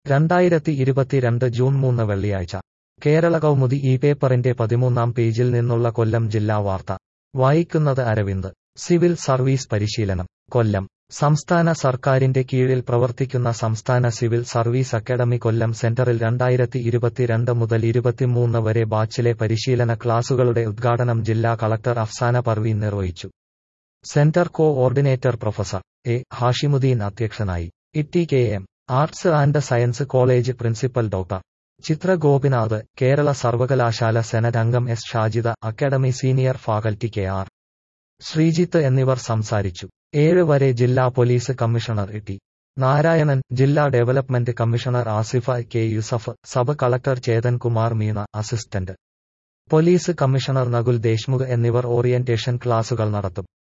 രണ്ടായിരത്തി ഇരുപത്തിരണ്ട് ജൂൺ മൂന്ന് വെള്ളിയാഴ്ച കേരള കൗമുദി ഈ പേപ്പറിന്റെ പതിമൂന്നാം പേജിൽ നിന്നുള്ള കൊല്ലം ജില്ലാ വാർത്ത വായിക്കുന്നത് അരവിന്ദ് സിവിൽ സർവീസ് പരിശീലനം കൊല്ലം സംസ്ഥാന സർക്കാരിന്റെ കീഴിൽ പ്രവർത്തിക്കുന്ന സംസ്ഥാന സിവിൽ സർവീസ് അക്കാദമി കൊല്ലം സെന്ററിൽ രണ്ടായിരത്തി ഇരുപത്തിരണ്ട് മുതൽ ഇരുപത്തിമൂന്ന് വരെ ബാച്ചിലെ പരിശീലന ക്ലാസുകളുടെ ഉദ്ഘാടനം ജില്ലാ കളക്ടർ അഫ്സാന പർവീൻ നിർവഹിച്ചു centre coordinator professor A Hashimuddeen അധ്യക്ഷനായി Itty K M arts and science college principal doctor Chithra Gopinath Kerala സർവകലാശാല സെനറ്റ് അംഗം S Shajida academy senior faculty K R Sreejith എന്നിവർ സംസാരിച്ചു ഏഴ് വരെ ജില്ലാ പോലീസ് കമ്മീഷണർ ടി നാരായണൻ ജില്ലാ development commissioner Asifa K Yusuf sub collector Chetan Kumar Meena assistant police commissioner Nakul Deshmukh എന്നിവർ ഓറിയന്റേഷൻ ക്ലാസുകൾ നടത്തും